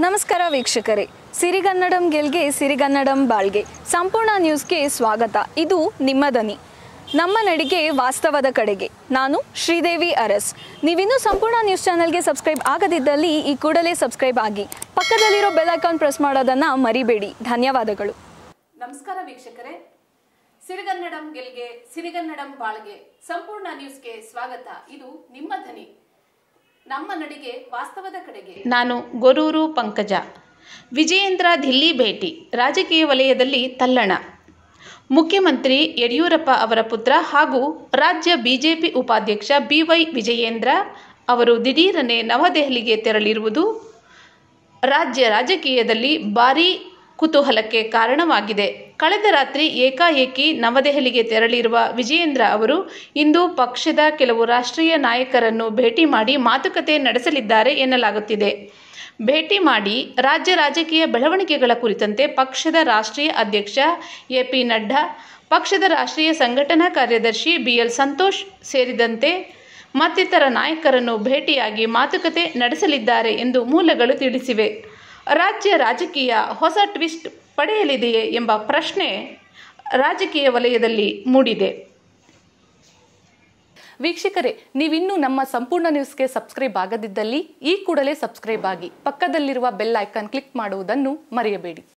ನಮಸ್ಕಾರ ವೀಕ್ಷಕರೇ ಸಿರಿಗನ್ನಡಂ ಗೆಲ್ಗೆ ಸಿರಿಗನ್ನಡಂ ಬಾಳ್ಗೆ ಸಂಪೂರ್ಣ ನ್ಯೂಸ್ಗೆ ಸ್ವಾಗತ ಇದು ನಿಮ್ಮ ದನಿ ನಮ್ಮ ನಡಿಗೆ ವಾಸ್ತವದ ಕಡೆಗೆ ನಾನು ಶ್ರೀದೇವಿ ಅರಸ್ ನೀವಿನ್ನೂ ಸಂಪೂರ್ಣ ನ್ಯೂಸ್ ಚಾನೆಲ್ಗೆ ಸಬ್ಸ್ಕ್ರೈಬ್ ಆಗದಿದ್ದಲ್ಲಿ ಈ ಕೂಡಲೇ ಸಬ್ಸ್ಕ್ರೈಬ್ ಆಗಿ ಪಕ್ಕದಲ್ಲಿರೋ ಬೆಲ್ ಐಕಾನ್ ಪ್ರೆಸ್ ಮಾಡೋದನ್ನು ಮರಿಬೇಡಿ ಧನ್ಯವಾದಗಳು ನಮಸ್ಕಾರ ವೀಕ್ಷಕರೇ ಸಿರಿಗನ್ನಡಂ ಗೆಲ್ಗೆ ಸಿರಿಗನ್ನಡಂ ಬಾಳ್ಗೆ ಸಂಪೂರ್ಣ ನ್ಯೂಸ್ಗೆ ಸ್ವಾಗತ ಇದು ನಿಮ್ಮ ಧ್ವನಿ ನಮ್ಮ ನಡಿಗೆ ವಾಸ್ತವದ ಕಡೆಗೆ ನಾನು ಗೊರೂರು ಪಂಕಜ ವಿಜಯೇಂದ್ರ ದಿಲ್ಲಿ ಭೇಟಿ ರಾಜಕೀಯ ವಲಯದಲ್ಲಿ ತಲ್ಲಣ ಮುಖ್ಯಮಂತ್ರಿ ಯಡಿಯೂರಪ್ಪ ಅವರ ಪುತ್ರ ಹಾಗೂ ರಾಜ್ಯ ಬಿಜೆಪಿ ಉಪಾಧ್ಯಕ್ಷ ಬಿವೈ ವಿಜಯೇಂದ್ರ ಅವರು ದಿಢೀರನೆ ನವದೆಹಲಿಗೆ ತೆರಳಿರುವುದು ರಾಜ್ಯ ರಾಜಕೀಯದಲ್ಲಿ ಭಾರೀ ಕುತೂಹಲಕ್ಕೆ ಕಾರಣವಾಗಿದೆ ಕಳೆದ ರಾತ್ರಿ ಏಕಾಏಕಿ ನವದೆಹಲಿಗೆ ತೆರಳಿರುವ ವಿಜಯೇಂದ್ರ ಅವರು ಇಂದು ಪಕ್ಷದ ಕೆಲವು ರಾಷ್ಟ್ರೀಯ ನಾಯಕರನ್ನು ಭೇಟಿ ಮಾಡಿ ಮಾತುಕತೆ ನಡೆಸಲಿದ್ದಾರೆ ಎನ್ನಲಾಗುತ್ತಿದೆ ಭೇಟಿ ಮಾಡಿ ರಾಜ್ಯ ರಾಜಕೀಯ ಬೆಳವಣಿಗೆಗಳ ಕುರಿತಂತೆ ಪಕ್ಷದ ರಾಷ್ಟ್ರೀಯ ಅಧ್ಯಕ್ಷ ಎ ಪಿ ನಡ್ಡಾ ಪಕ್ಷದ ರಾಷ್ಟ್ರೀಯ ಸಂಘಟನಾ ಕಾರ್ಯದರ್ಶಿ ಬಿಎಲ್ ಸಂತೋಷ್ ಸೇರಿದಂತೆ ಮತ್ತಿತರ ನಾಯಕರನ್ನು ಭೇಟಿಯಾಗಿ ಮಾತುಕತೆ ನಡೆಸಲಿದ್ದಾರೆ ಎಂದು ಮೂಲಗಳು ತಿಳಿಸಿವೆ ರಾಜ್ಯ ರಾಜಕೀಯ ಹೊಸ ಟ್ವಿಸ್ಟ್ ಪಡೆಯಲಿದೆಯೇ ಎಂಬ ಪ್ರಶ್ನೆ ರಾಜಕೀಯ ವಲಯದಲ್ಲಿ ಮೂಡಿದೆ ವೀಕ್ಷಕರೇ ನೀವಿನ್ನೂ ನಮ್ಮ ಸಂಪೂರ್ಣ ನ್ಯೂಸ್ಗೆ ಸಬ್ಸ್ಕ್ರೈಬ್ ಆಗದಿದ್ದಲ್ಲಿ ಈ ಕೂಡಲೇ ಸಬ್ಸ್ಕ್ರೈಬ್ ಆಗಿ ಪಕ್ಕದಲ್ಲಿರುವ ಬೆಲ್ ಐಕಾನ್ ಕ್ಲಿಕ್ ಮಾಡುವುದನ್ನು ಮರೆಯಬೇಡಿ